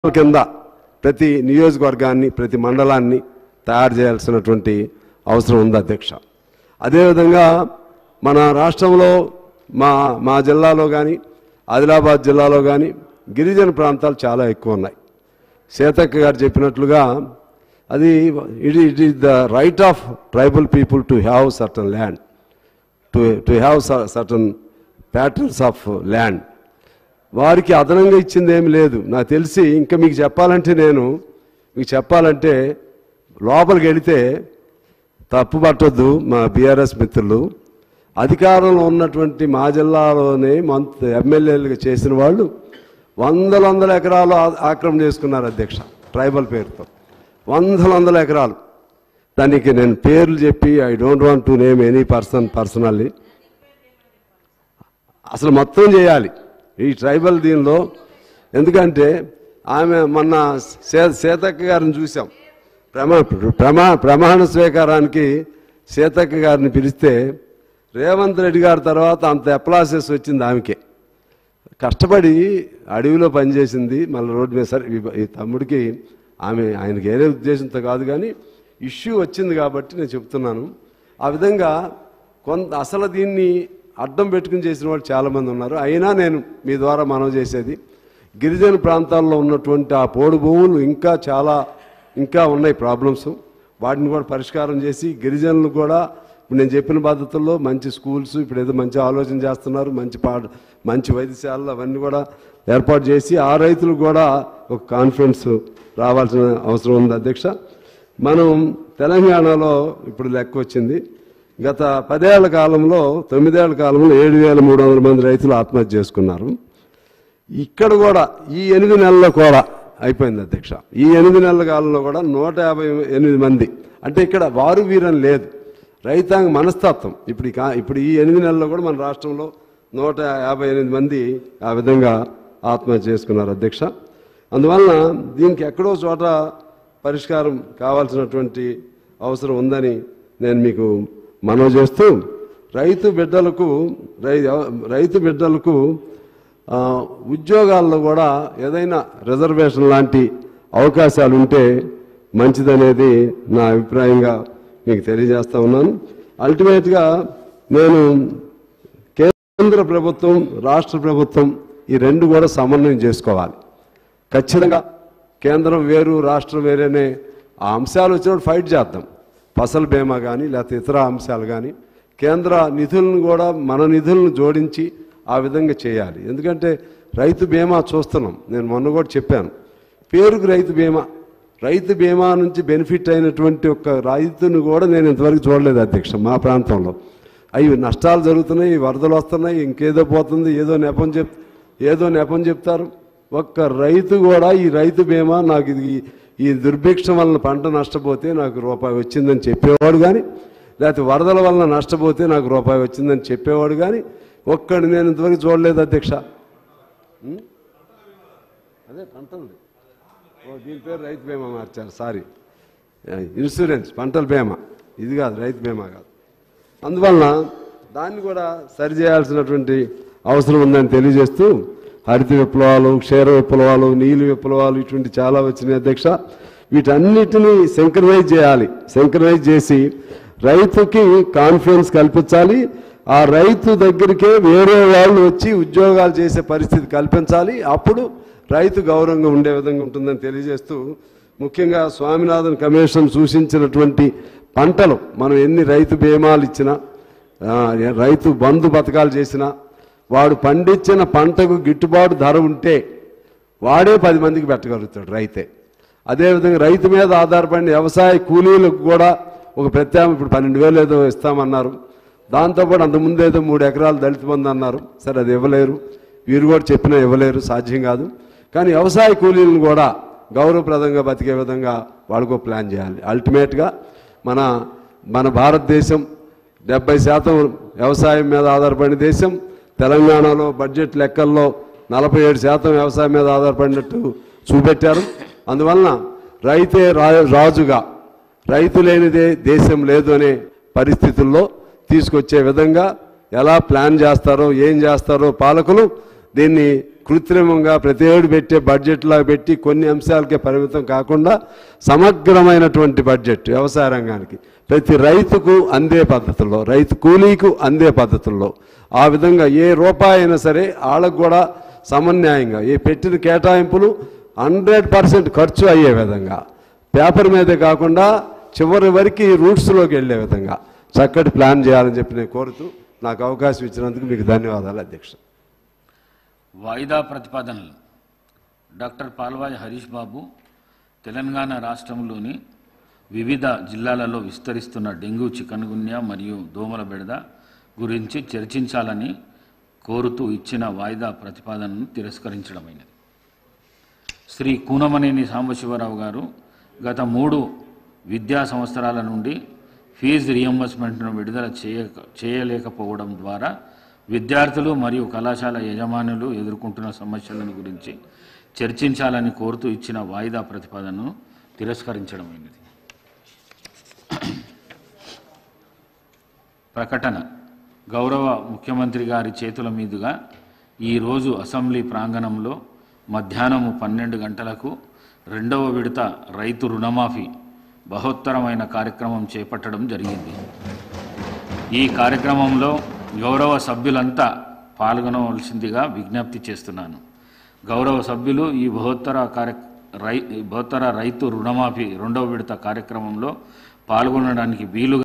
కింద ప్రతి నియోజకవర్గాన్ని ప్రతి మండలాన్ని తయారు చేయాల్సినటువంటి అవసరం ఉంది అధ్యక్ష అదేవిధంగా మన రాష్ట్రంలో మా మా జిల్లాలో కానీ ఆదిలాబాద్ జిల్లాలో కానీ గిరిజన ప్రాంతాలు చాలా ఎక్కువ ఉన్నాయి సీతక్క గారు చెప్పినట్లుగా అది it it is the right of tribal people to have certain land to to have certain patterns of land వారికి అదనంగా ఇచ్చింది ఏమి లేదు నాకు తెలిసి ఇంకా మీకు చెప్పాలంటే నేను మీకు చెప్పాలంటే లోపలికి వెళితే తప్పు పట్టొద్దు మా బీఆర్ఎస్ మిత్రులు అధికారంలో ఉన్నటువంటి మా జిల్లాలోనే మంత్ ఎమ్మెల్యేలుగా చేసిన వాళ్ళు వందల వందల ఎకరాలు ఆ- ఆక్రమణ చేసుకున్నారు అధ్యక్ష ట్రైబల్ పేరుతో వందల వందల ఎకరాలు దానికి నేను పేర్లు చెప్పి I don't want to name any person personally అసలు మొత్తం చేయాలి ఈ ట్రైబల్ దీనిలో ఎందుకంటే ఆమె మొన్న సే సీతక్క గారిని చూసాం ప్రమా ప్రమా ప్రమాణ స్వీకారానికి సీతక్క గారిని పిలిస్తే రేవంత్ రెడ్డి గారి తర్వాత అంత అప్లాసెస్ వచ్చింది ఆమెకే కష్టపడి అడవిలో పనిచేసింది మళ్ళీ రోడ్డు మీద సరే ఈ- ఈ తమ్ముడికి ఆమె ఆయనకి ఏదే ఉద్దేశంతో కాదు కానీ ఇష్యూ వచ్చింది కాబట్టి నేను చెప్తున్నాను ఆ విధంగా కొంత అసలు దీన్ని అడ్డం పెట్టుకుని చేసిన వాళ్ళు చాలామంది ఉన్నారు అయినా నేను మీ ద్వారా మనవి చేసేది గిరిజన ప్రాంతాల్లో ఉన్నటువంటి ఆ పోడు భూములు ఇంకా చాలా ఇంకా ఉన్నాయి ప్రాబ్లమ్స్ వాటిని కూడా పరిష్కారం చేసి గిరిజనులు కూడా ఇప్పుడు నేను చెప్పిన పద్ధతుల్లో మంచి స్కూల్స్ ఇప్పుడు ఏదో మంచి ఆలోచన చేస్తున్నారు మంచి పాఠ మంచి వైద్యశాలలు అవన్నీ కూడా ఏర్పాటు చేసి ఆ రైతులకు కూడా ఒక కాన్ఫిడెన్స్ రావాల్సిన అవసరం ఉంది అధ్యక్ష మనం తెలంగాణలో ఇప్పుడు లెక్క వచ్చింది గత పదేళ్ల కాలంలో తొమ్మిదేళ్ల కాలంలో ఏడు వేల మూడు వందల మంది రైతులు ఆత్మహత్య చేసుకున్నారు ఇక్కడ కూడా ఈ ఎనిమిది నెలల్లో కూడా అయిపోయింది అధ్యక్ష ఈ ఎనిమిది నెలల కాలంలో కూడా నూట యాభై ఎనిమిది మంది అంటే ఇక్కడ వారు వీరని లేదు రైతాంగ మనస్తత్వం ఇప్పుడు ఈ కా- ఇప్పుడు ఈ ఎనిమిది నెలల్లో కూడా మన రాష్ట్రంలో నూట యాభై ఎనిమిది మంది ఆ విధంగా ఆత్మహత్య చేసుకున్నారు అధ్యక్ష అందువలన దీనికి ఎక్కడో చోట పరిష్కారం కావాల్సినటువంటి అవసరం ఉందని నేను మీకు మనవి చేస్తూ రైతు బిడ్డలకు రై- రైతు బిడ్డలకు ఆ, ఉద్యోగాల్లో కూడా ఏదైనా రిజర్వేషన్ లాంటి అవకాశాలు ఉంటే మంచిదనేది నా అభిప్రాయంగా మీకు తెలియజేస్తా ఉన్నాను అల్టిమేట్గా నేను కేంద్ర ప్రభుత్వం రాష్ట్ర ప్రభుత్వం ఈ రెండు కూడా సమన్వయం చేసుకోవాలి ఖచ్చితంగా కేంద్రం వేరు రాష్ట్రం వేరేనే ఆ అంశాలు వచ్చినప్పుడు ఫైట్ చేద్దాం ఫసల్ బీమా కానీ లేకపోతే ఇతర అంశాలు కానీ కేంద్ర నిధులను కూడా మన నిధులను జోడించి ఆ విధంగా చేయాలి ఎందుకంటే రైతు బీమా చూస్తున్నాం నేను మొన్న కూడా చెప్పాను పేరుకు రైతు బీమా రైతు బీమా నుంచి బెనిఫిట్ అయినటువంటి ఒక రైతును కూడా నేను ఇంతవరకు చూడలేదు అధ్యక్ష మా ప్రాంతంలో అవి నష్టాలు జరుగుతున్నాయి వరదలు వస్తున్నాయి ఇంకేదో పోతుంది ఏదో నెపం చెప్ ఏదో నెపం చెప్తారు ఒక్క రైతు కూడా ఈ రైతు బీమా నాకు ఇది ఈ దుర్భిక్షం వలన పంట నష్టపోతే నాకు రూపాయి వచ్చిందని చెప్పేవాడు కానీ లేకపోతే వరదల వలన నష్టపోతే నాకు రూపాయి వచ్చిందని చెప్పేవాడు కానీ ఒక్కడు నేను ఇంతవరకు చూడలేదు అధ్యక్ష ఉం? అదే పంటలు ఓ దీని పేరు రైతు బీమా మార్చారు సారీ ఇన్సూరెన్స్ పంటల బీమా ఇది కాదు రైతు బీమా కాదు అందువలన దాన్ని కూడా సరిచేయాల్సినటువంటి అవసరం ఉందని తెలియజేస్తూ హరిత విప్లవాలు క్షీర విప్లవాలు నీలి విప్లవాలు ఇటువంటి చాలా వచ్చినాయి అధ్యక్ష వీటన్నిటిని సింక్రనైజ్ చేయాలి సింక్రనైజ్ చేసి రైతుకి కాన్ఫిడెన్స్ కల్పించాలి ఆ రైతు దగ్గరికే వేరే వాళ్ళు వచ్చి ఉద్యోగాలు చేసే పరిస్థితి కల్పించాలి అప్పుడు రైతు గౌరవంగా ఉండే విధంగా ఉంటుందని తెలియజేస్తూ ముఖ్యంగా స్వామినాథన్ కమిషన్ సూచించినటువంటి పంటలు మనం ఎన్ని రైతు బీమాలు ఇచ్చినా ఆ, రైతు బంధు పథకాలు చేసినా వాడు పండించిన పంటకు గిట్టుబాటు ధర ఉంటే వాడే పది మందికి పెట్టగలుగుతాడు రైతే అదేవిధంగా రైతు మీద ఆధారపడిన వ్యవసాయ కూలీలకు కూడా ఒక ప్రత్యామ్నాయం ఇప్పుడు పన్నెండు వేలు ఏదో ఇస్తామన్నారు దాంతోపాటు అంతకుముందు ఏదో మూడు ఎకరాలు దళిత బంధు అన్నారు సరే అది ఇవ్వలేరు వీరు కూడా చెప్పినా ఇవ్వలేరు సాధ్యం కాదు కానీ వ్యవసాయ కూలీలను కూడా గౌరవప్రదంగా బతికే విధంగా వాళ్ళకో ప్లాన్ చేయాలి అల్టిమేట్గా మన మన భారతదేశం డెబ్బై శాతం వ్యవసాయం మీద ఆధారపడిన దేశం తెలంగాణలో బడ్జెట్ లెక్కల్లో నలభై ఏడు శాతం వ్యవసాయం మీద ఆధారపడినట్టు చూపెట్టారు అందువలన రైతే రా- రాజుగా రైతు లేనిదే దేశం లేదు అనే పరిస్థితుల్లో తీసుకొచ్చే విధంగా ఎలా ప్లాన్ చేస్తారో ఏం చేస్తారో పాలకులు దీన్ని కృత్రిమంగా ప్రతి ఏడు పెట్టే బడ్జెట్లా పెట్టి కొన్ని అంశాలకే పరిమితం కాకుండా సమగ్రమైనటువంటి బడ్జెట్ వ్యవసాయ రంగానికి ప్రతి రైతుకు అందే పద్ధతుల్లో రైతు కూలీకు అందే పద్ధతుల్లో ఆ విధంగా ఏ రూపాయి అయినా సరే వాళ్ళకు కూడా సమన్యాయంగా ఏ పెట్టిన కేటాయింపులు హండ్రెడ్ పర్సెంట్ ఖర్చు అయ్యే విధంగా పేపర్ మీదే కాకుండా చివరి వరకు రూట్స్లోకి వెళ్ళే విధంగా చక్కటి ప్లాన్ చేయాలని చెప్పి నేను కోరుతూ నాకు అవకాశం ఇచ్చినందుకు మీకు ధన్యవాదాలు అధ్యక్ష వాయిదా ప్రతిపాదనలు డాక్టర్ పాల్వాయి హరీష్ బాబు తెలంగాణ రాష్ట్రంలోని వివిధ జిల్లాలలో విస్తరిస్తున్న డెంగ్యూ చికన్గున్యా మరియు దోమల బెడద గురించి చర్చించాలని కోరుతూ ఇచ్చిన వాయిదా ప్రతిపాదనను తిరస్కరించడమైనది శ్రీ కూనమనేని సాంబశివరావు గారు గత మూడు విద్యా సంవత్సరాల నుండి ఫీజు రియంబర్స్మెంట్ను విడుదల చేయక చేయలేకపోవడం ద్వారా విద్యార్థులు మరియు కళాశాల యజమానులు ఎదుర్కొంటున్న సమస్యలను గురించి చర్చించాలని కోరుతూ ఇచ్చిన వాయిదా ప్రతిపాదనను తిరస్కరించడమైనది ప్రకటన గౌరవ ముఖ్యమంత్రి గారి చేతుల మీదుగా ఈరోజు అసెంబ్లీ ప్రాంగణంలో మధ్యాహ్నం పన్నెండు గంటలకు రెండవ విడత రైతు రుణమాఫీ బహోత్తరమైన కార్యక్రమం చేపట్టడం జరిగింది ఈ కార్యక్రమంలో గౌరవ సభ్యులంతా పాల్గొనవలసిందిగా విజ్ఞప్తి చేస్తున్నాను గౌరవ సభ్యులు ఈ బహోత్తర కార్య రై బహోత్తర రైతు రుణమాఫీ రెండవ విడత కార్యక్రమంలో పాల్గొనడానికి వీలుగా